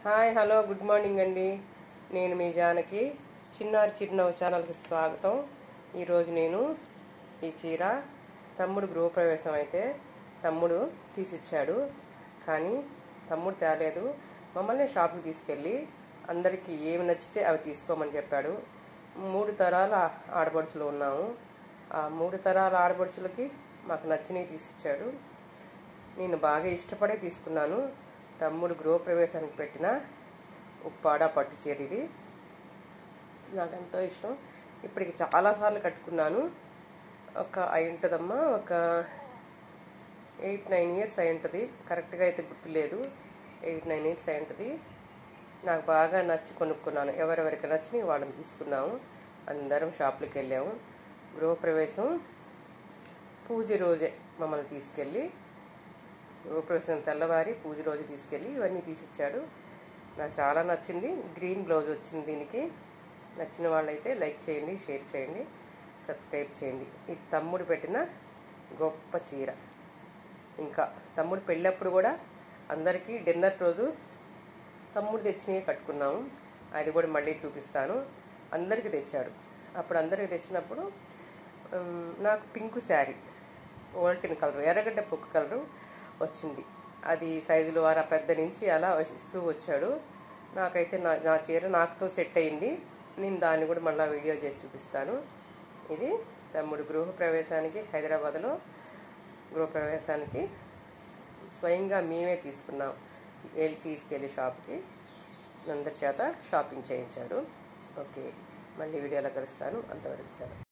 hi hello good morning అండి నేను మీ జానకి చిన్నారి చిరునవ్వు ఛానల్కి స్వాగతం ఈరోజు నేను ఈ చీర తమ్ముడు గృహప్రవేశం అయితే తమ్ముడు తీసిచ్చాడు కానీ తమ్ముడు తేలేదు మమ్మల్ని షాప్కి తీసుకెళ్ళి అందరికీ ఏమి నచ్చితే అవి తీసుకోమని చెప్పాడు మూడు తరాల ఆడపడుచులు ఉన్నాము ఆ మూడు తరాల ఆడపడుచులకి మాకు నచ్చినవి తీసిచ్చాడు నేను బాగా ఇష్టపడే తీసుకున్నాను తమ్ముడు గృహప్రవేశానికి పెట్టిన ఉప్పాడ పట్టు చీర ఇది నాకు ఎంతో ఇష్టం ఇప్పటికి చాలాసార్లు కట్టుకున్నాను ఒక అయి ఉంటుందమ్మా ఒక ఎయిట్ నైన్ ఇయర్స్ అయి ఉంటుంది కరెక్ట్గా అయితే గుర్తులేదు ఎయిట్ నైన్ ఇయర్స్ అయి ఉంటుంది నాకు బాగా నచ్చి కొనుక్కున్నాను ఎవరెవరికి నచ్చి వాళ్ళని తీసుకున్నాము అందరం షాప్లకు వెళ్ళాము గృహప్రవేశం పూజ రోజే మమ్మల్ని తీసుకెళ్ళి గృహప్రవేశం తెల్లవారి పూజ రోజు తీసుకెళ్ళి ఇవన్నీ తీసిచ్చాడు నాకు చాలా నచ్చింది గ్రీన్ బ్లౌజ్ వచ్చింది దీనికి నచ్చిన వాళ్ళైతే లైక్ చేయండి షేర్ చేయండి సబ్స్క్రైబ్ చేయండి ఇది తమ్ముడు పెట్టిన గొప్ప చీర ఇంకా తమ్ముడు పెళ్ళప్పుడు కూడా అందరికీ డిన్నర్ రోజు తమ్ముడు తెచ్చినవి కట్టుకున్నాము అది కూడా మళ్ళీ చూపిస్తాను అందరికీ తెచ్చాడు అప్పుడు అందరికి తెచ్చినప్పుడు ఉమ్, నాకు పింక్ శారీ ఓల్టిన్ కలర్ ఎర్రగడ్డ పొక్కు కలరు వచ్చింది అది సైజులు వారా పెద్ద నుంచి అలా ఇస్తూ వచ్చాడు నాకైతే నా నా చీర నాకుతో సెట్ అయింది నేను దాన్ని కూడా మళ్ళీ వీడియో చేసి చూపిస్తాను ఇది తమ్ముడు గృహప్రవేశానికి హైదరాబాద్లో గృహప్రవేశానికి స్వయంగా మేమే తీసుకున్నాం వెళ్ళి తీసుకెళ్ళి షాప్కి అందరి చేత షాపింగ్ చేయించాడు ఓకే మళ్ళీ వీడియోలో కలుస్తాను అంతవరకు సరే